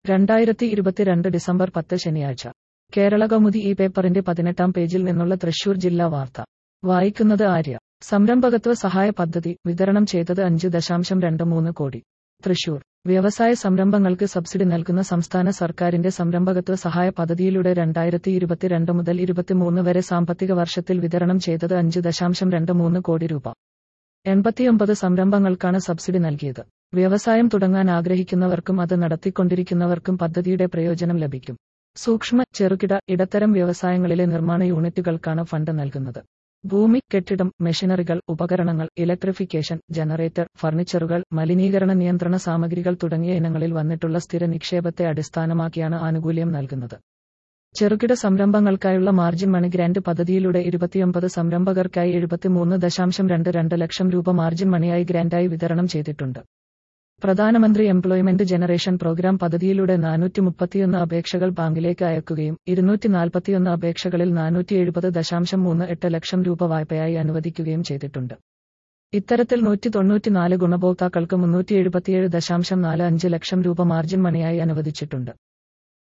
രണ്ടായിരത്തി ഇരുപത്തിരണ്ട് ഡിസംബർ പത്ത് ശനിയാഴ്ച കേരള കൗമുദി ഈ പേപ്പറിന്റെ പതിനെട്ടാം പേജിൽ നിന്നുള്ള തൃശൂർ ജില്ലാ വാർത്ത വായിക്കുന്നത് ആര്യ സംരംഭകത്വ സഹായ പദ്ധതി വിതരണം ചെയ്തത് അഞ്ച് ദശാംശം രണ്ട് മൂന്ന് കോടി തൃശൂർ വ്യവസായ സംരംഭങ്ങൾക്ക് സബ്സിഡി നൽകുന്ന സംസ്ഥാന സർക്കാരിന്റെ സംരംഭകത്വ സഹായ പദ്ധതിയിലൂടെ രണ്ടായിരത്തി ഇരുപത്തിരണ്ട് മുതൽ ഇരുപത്തിമൂന്ന് വരെ സാമ്പത്തിക വർഷത്തിൽ വിതരണം ചെയ്തത് അഞ്ച് ദശാംശം രണ്ട് മൂന്ന് കോടി രൂപ എൺപത്തിയൊമ്പത് സംരംഭങ്ങൾക്കാണ് സബ്സിഡി നൽകിയത് വ്യവസായം തുടങ്ങാൻ ആഗ്രഹിക്കുന്നവർക്കും അത് നടത്തിക്കൊണ്ടിരിക്കുന്നവർക്കും പദ്ധതിയുടെ പ്രയോജനം ലഭിക്കും സൂക്ഷ്മ ചെറുകിട ഇടത്തരം വ്യവസായങ്ങളിലെ നിർമ്മാണ യൂണിറ്റുകൾക്കാണ് ഫണ്ട് നൽകുന്നത് ഭൂമി കെട്ടിടം മെഷീനറികൾ ഉപകരണങ്ങൾ ഇലക്ട്രിഫിക്കേഷൻ ജനറേറ്റർ ഫർണിച്ചറുകൾ മലിനീകരണ നിയന്ത്രണ സാമഗ്രികൾ തുടങ്ങിയ ഇനങ്ങളിൽ വന്നിട്ടുള്ള സ്ഥിര നിക്ഷേപത്തെ അടിസ്ഥാനമാക്കിയാണ് ആനുകൂല്യം നൽകുന്നത് ചെറുകിട സംരംഭങ്ങൾക്കായുള്ള മാർജിൻ മണി ഗ്രാന്റ് പദ്ധതിയിലൂടെ ഇരുപത്തിയൊമ്പത് സംരംഭകർക്കായി എഴുപത്തിമൂന്ന് ദശാംശം രണ്ട് രണ്ട് ലക്ഷം രൂപ മാർജിൻ മണിയായി ഗ്രാന്റായി വിതരണം ചെയ്തിട്ടുണ്ട് പ്രധാനമന്ത്രി എംപ്ലോയ്മെന്റ് ജനറേഷൻ പ്രോഗ്രാം പദ്ധതിയിലൂടെ നാനൂറ്റി മുപ്പത്തിയൊന്ന് അപേക്ഷകൾ ബാങ്കിലേക്ക് അയക്കുകയും ഇരുന്നൂറ്റി നാൽപ്പത്തിയൊന്ന് അപേക്ഷകളിൽ നാനൂറ്റി എഴുപത് ദശാംശം മൂന്ന് എട്ട് ലക്ഷം രൂപ വായ്പയായി അനുവദിക്കുകയും ചെയ്തിട്ടുണ്ട് ഇത്തരത്തിൽ നൂറ്റി തൊണ്ണൂറ്റിനാല് ഗുണഭോക്താക്കൾക്ക് മുന്നൂറ്റി എഴുപത്തിയേഴ് ദശാംശം നാല് അഞ്ച് ലക്ഷം രൂപ മാർജിൻ മണിയായി അനുവദിച്ചിട്ടുണ്ട്